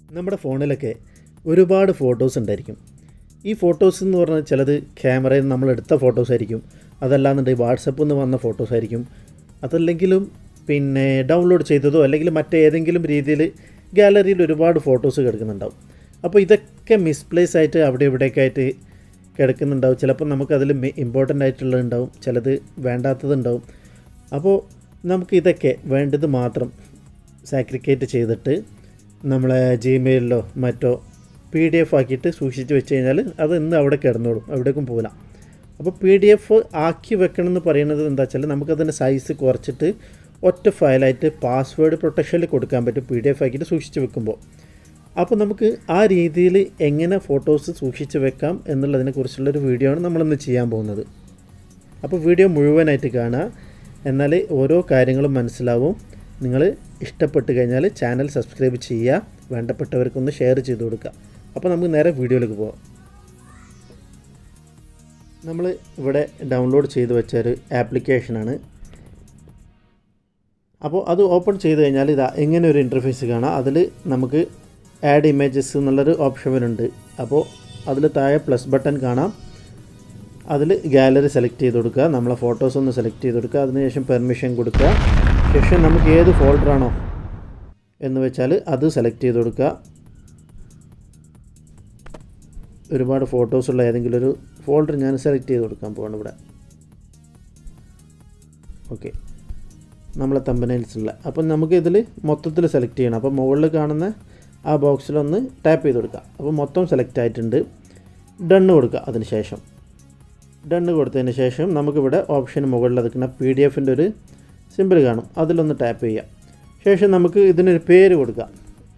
നമ്മുടെ ഫോണിലൊക്കെ ഒരുപാട് ഫോട്ടോസ് ഉണ്ടായിരിക്കും ഈ ഫോട്ടോസ് എന്ന് പറഞ്ഞാൽ ചിലത് ക്യാമറയിൽ നമ്മൾ എടുത്ത ഫോട്ടോസ് ആയിരിക്കും അതല്ലാന്നുണ്ടെങ്കിൽ വാട്സപ്പിൽ നിന്ന് വന്ന ഫോട്ടോസ് ആയിരിക്കും അതല്ലെങ്കിലും പിന്നെ ഡൗൺലോഡ് ചെയ്തതോ അല്ലെങ്കിൽ മറ്റേതെങ്കിലും രീതിയിൽ ഗാലറിയിൽ ഒരുപാട് ഫോട്ടോസ് കിടക്കുന്നുണ്ടാവും അപ്പോൾ ഇതൊക്കെ മിസ്പ്ലേസ് ആയിട്ട് അവിടെ ഇവിടെയൊക്കെ ആയിട്ട് കിടക്കുന്നുണ്ടാവും ചിലപ്പോൾ നമുക്കതിൽ ഇമ്പോർട്ടൻ്റ് ആയിട്ടുള്ളതുണ്ടാവും ചിലത് വേണ്ടാത്തതുണ്ടാവും അപ്പോൾ നമുക്ക് ഇതൊക്കെ വേണ്ടത് മാത്രം സാക്രിക്കേറ്റ് ചെയ്തിട്ട് നമ്മളെ ജിമെയിലിലോ മറ്റോ പി ഡി എഫ് ആക്കിയിട്ട് സൂക്ഷിച്ച് വെച്ച് കഴിഞ്ഞാൽ അത് ഇന്ന് അവിടെ കിടന്നോളും എവിടേക്കും പോകില്ല അപ്പോൾ പി ഡി എഫ് ആക്കി വെക്കണം എന്ന് പറയുന്നത് എന്താ വെച്ചാൽ നമുക്കതിൻ്റെ സൈസ് കുറച്ചിട്ട് ഒറ്റ ഫയലായിട്ട് പാസ്വേഡ് പ്രൊട്ടക്ഷനിൽ കൊടുക്കാൻ പറ്റും പി ഡി എഫ് ആക്കിയിട്ട് സൂക്ഷിച്ച് വെക്കുമ്പോൾ അപ്പോൾ നമുക്ക് ആ രീതിയിൽ എങ്ങനെ ഫോട്ടോസ് സൂക്ഷിച്ച് വെക്കാം എന്നുള്ളതിനെക്കുറിച്ചുള്ളൊരു വീഡിയോ ആണ് നമ്മളിന്ന് ചെയ്യാൻ പോകുന്നത് അപ്പോൾ വീഡിയോ മുഴുവനായിട്ട് കാണുക എന്നാൽ ഓരോ കാര്യങ്ങളും മനസ്സിലാവും നിങ്ങൾ ഇഷ്ടപ്പെട്ട് കഴിഞ്ഞാൽ ചാനൽ സബ്സ്ക്രൈബ് ചെയ്യുക വേണ്ടപ്പെട്ടവർക്കൊന്ന് ഷെയർ ചെയ്ത് കൊടുക്കുക അപ്പോൾ നമുക്ക് നേരെ വീഡിയോയിലേക്ക് പോകാം നമ്മൾ ഇവിടെ ഡൗൺലോഡ് ചെയ്ത് വെച്ച ഒരു ആപ്ലിക്കേഷനാണ് അപ്പോൾ അത് ഓപ്പൺ ചെയ്ത് കഴിഞ്ഞാൽ ഇതാ ഇങ്ങനെ ഒരു ഇൻ്റർഫേസ് കാണാം അതിൽ നമുക്ക് ആഡ് ഇമേജസ് എന്നുള്ളൊരു ഓപ്ഷൻ വരുന്നുണ്ട് അപ്പോൾ അതിൽ താഴെ പ്ലസ് ബട്ടൺ കാണാം അതിൽ ഗാലറി സെലക്ട് ചെയ്ത് കൊടുക്കുക നമ്മളെ ഫോട്ടോസ് ഒന്ന് സെലക്ട് ചെയ്ത് കൊടുക്കുക അതിനുശേഷം പെർമിഷൻ കൊടുക്കുക ശേഷം നമുക്ക് ഏത് ഫോൾഡറാണോ എന്ന് വെച്ചാൽ അത് സെലക്ട് ചെയ്ത് കൊടുക്കുക ഒരുപാട് ഫോട്ടോസുള്ള ഏതെങ്കിലും ഒരു ഫോൾഡർ ഞാൻ സെലക്ട് ചെയ്ത് കൊടുക്കാൻ പോവാണ് ഇവിടെ ഓക്കെ നമ്മളെ തമ്പനയിൽസുള്ള അപ്പം നമുക്ക് ഇതിൽ മൊത്തത്തിൽ സെലക്ട് ചെയ്യണം അപ്പോൾ മുകളിൽ കാണുന്ന ആ ബോക്സിലൊന്ന് ടാപ്പ് ചെയ്ത് കൊടുക്കുക അപ്പോൾ മൊത്തം സെലക്ട് ആയിട്ടുണ്ട് ഡണ്ണ് കൊടുക്കുക അതിന് ശേഷം ഡണ്ണ് കൊടുത്തതിന് ശേഷം നമുക്കിവിടെ ഓപ്ഷൻ മുകളിൽ നിൽക്കുന്ന പി ഡി എഫിൻ്റെ ഒരു സിമ്പിൾ കാണും അതിലൊന്ന് ടാപ്പ് ചെയ്യാം ശേഷം നമുക്ക് ഇതിനൊരു പേര് കൊടുക്കാം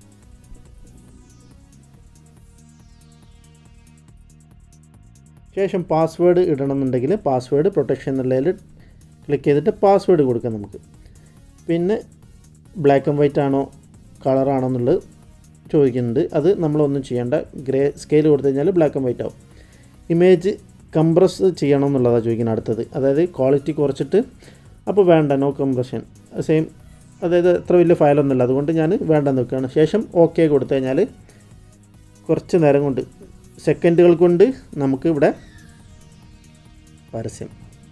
ശേഷം പാസ്വേഡ് ഇടണമെന്നുണ്ടെങ്കിൽ പാസ്വേഡ് പ്രൊട്ടക്ഷൻ എന്നുള്ളതിൽ ക്ലിക്ക് ചെയ്തിട്ട് പാസ്വേഡ് കൊടുക്കാം നമുക്ക് പിന്നെ ബ്ലാക്ക് ആൻഡ് വൈറ്റ് ആണോ കളറാണോ എന്നുള്ളത് ചോദിക്കുന്നുണ്ട് അത് നമ്മളൊന്നും ചെയ്യേണ്ട ഗ്രേ സ്കെയിൽ കൊടുത്തു കഴിഞ്ഞാൽ ബ്ലാക്ക് ആൻഡ് വൈറ്റ് ആവും ഇമേജ് കംപ്രസ് ചെയ്യണം എന്നുള്ളതാണ് ചോദിക്കുന്നത് അടുത്തത് അതായത് ക്വാളിറ്റി കുറച്ചിട്ട് അപ്പോൾ വേണ്ട നോ കംപ്രഷൻ സെയിം അതായത് അത്ര വലിയ ഫയലൊന്നുമില്ല അതുകൊണ്ട് ഞാൻ വേണ്ട നിൽക്കുകയാണ് ശേഷം ഓക്കെ കൊടുത്തു കഴിഞ്ഞാൽ കുറച്ച് നേരം കൊണ്ട് സെക്കൻഡുകൾ കൊണ്ട് നമുക്ക് ഇവിടെ പരസ്യം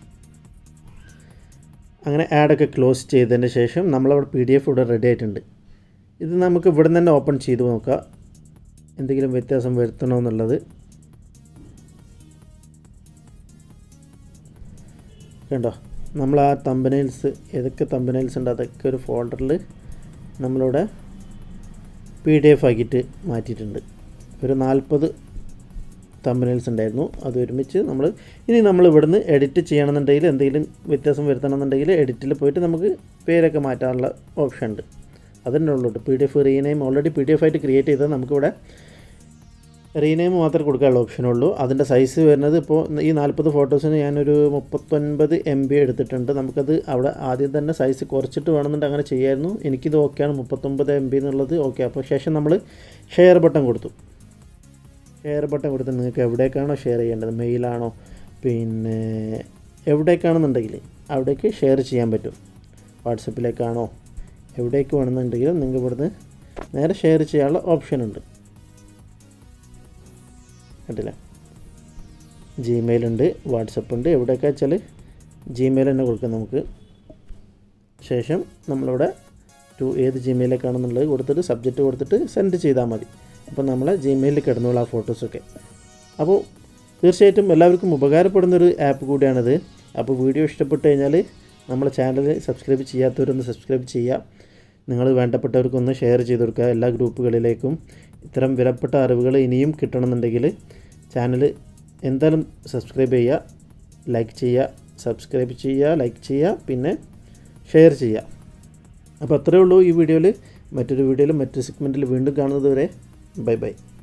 അങ്ങനെ ആഡൊക്കെ ക്ലോസ് ചെയ്തതിന് ശേഷം നമ്മളവിടെ പി ഡി എഫ് ഇവിടെ റെഡി ആയിട്ടുണ്ട് ഇത് നമുക്ക് ഇവിടെ നിന്ന് തന്നെ ഓപ്പൺ ചെയ്ത് നോക്കാം എന്തെങ്കിലും വ്യത്യാസം വരുത്തണമെന്നുള്ളത് കണ്ടോ നമ്മൾ ആ തമ്പനൈൽസ് ഏതൊക്കെ തമ്പനൈൽസ് ഉണ്ട് അതൊക്കെ ഒരു ഫോൾഡറിൽ നമ്മളിവിടെ പി ഡി എഫ് ആക്കിയിട്ട് മാറ്റിയിട്ടുണ്ട് ഒരു നാൽപ്പത് തമ്പനൈൽസ് ഉണ്ടായിരുന്നു അത് ഒരുമിച്ച് നമ്മൾ ഇനി നമ്മൾ ഇവിടുന്ന് എഡിറ്റ് ചെയ്യണമെന്നുണ്ടെങ്കിൽ എന്തെങ്കിലും വ്യത്യാസം വരുത്തണമെന്നുണ്ടെങ്കിൽ എഡിറ്റിൽ പോയിട്ട് നമുക്ക് പേരൊക്കെ മാറ്റാനുള്ള ഓപ്ഷൻ ഉണ്ട് അതന്നെ ഉള്ളൂ P D F rename already P D F ആയിട്ട് ക്രിയേറ്റ് ചെയ്താൽ നമുക്കിവിടെ റീനെയിം മാത്രമേ കൊടുക്കാനുള്ള ഓപ്ഷനുള്ളൂ അതിൻ്റെ സൈസ് വരുന്നത് ഇപ്പോൾ ഈ നാൽപ്പത് ഫോട്ടോസിന് ഞാനൊരു മുപ്പത്തൊൻപത് എം ബി എടുത്തിട്ടുണ്ട് നമുക്കത് അവിടെ ആദ്യം തന്നെ സൈസ് കുറച്ചിട്ട് വേണമെന്നുണ്ട് അങ്ങനെ ചെയ്യായിരുന്നു എനിക്കിത് ഓക്കെയാണ് മുപ്പത്തൊമ്പത് എം ബി എന്നുള്ളത് ഓക്കെ അപ്പോൾ ശേഷം നമ്മൾ ഷെയർ ബട്ടൺ കൊടുത്തു ഷെയർ ബട്ടൺ കൊടുത്ത് നിങ്ങൾക്ക് എവിടേക്കാണോ ഷെയർ ചെയ്യേണ്ടത് മെയിലാണോ പിന്നെ എവിടേക്കാണെന്നുണ്ടെങ്കിൽ അവിടേക്ക് ഷെയർ ചെയ്യാൻ പറ്റും വാട്സപ്പിലേക്കാണോ എവിടേക്ക് വേണമെന്നുണ്ടെങ്കിലും നിങ്ങൾക്ക് ഇവിടുന്ന് നേരെ ഷെയർ ചെയ്യാനുള്ള ഓപ്ഷൻ ഉണ്ട് കണ്ടില്ല ജിമെയിൽ ഉണ്ട് വാട്സപ്പ് ഉണ്ട് എവിടെയൊക്കെ വെച്ചാൽ ജിമെയിൽ തന്നെ കൊടുക്കാം നമുക്ക് ശേഷം നമ്മളിവിടെ ടു ഏത് ജിമെയിലേക്കാണെന്നുള്ളത് കൊടുത്തിട്ട് സബ്ജക്റ്റ് കൊടുത്തിട്ട് സെൻഡ് ചെയ്താൽ മതി അപ്പോൾ നമ്മളെ ജിമെയിലിൽ കിടന്നുള്ള ആ ഫോട്ടോസൊക്കെ അപ്പോൾ തീർച്ചയായിട്ടും എല്ലാവർക്കും ഉപകാരപ്പെടുന്നൊരു ആപ്പ് കൂടിയാണിത് അപ്പോൾ വീഡിയോ ഇഷ്ടപ്പെട്ട് കഴിഞ്ഞാൽ നമ്മളെ ചാനൽ സബ്സ്ക്രൈബ് ചെയ്യാത്തവരൊന്ന് സബ്സ്ക്രൈബ് ചെയ്യുക നിങ്ങൾ വേണ്ടപ്പെട്ടവർക്കൊന്ന് ഷെയർ ചെയ്ത് കൊടുക്കുക എല്ലാ ഗ്രൂപ്പുകളിലേക്കും ഇത്തരം വിലപ്പെട്ട അറിവുകൾ ഇനിയും കിട്ടണമെന്നുണ്ടെങ്കിൽ ചാനൽ എന്തായാലും സബ്സ്ക്രൈബ് ചെയ്യുക ലൈക്ക് ചെയ്യുക സബ്സ്ക്രൈബ് ചെയ്യുക ലൈക്ക് ചെയ്യുക പിന്നെ ഷെയർ ചെയ്യുക അപ്പോൾ അത്രയേ ഉള്ളൂ ഈ വീഡിയോയിൽ മറ്റൊരു വീഡിയോയിൽ മറ്റൊരു സെഗ്മെൻറ്റിൽ വീണ്ടും കാണുന്നത് വരെ ബൈ ബൈ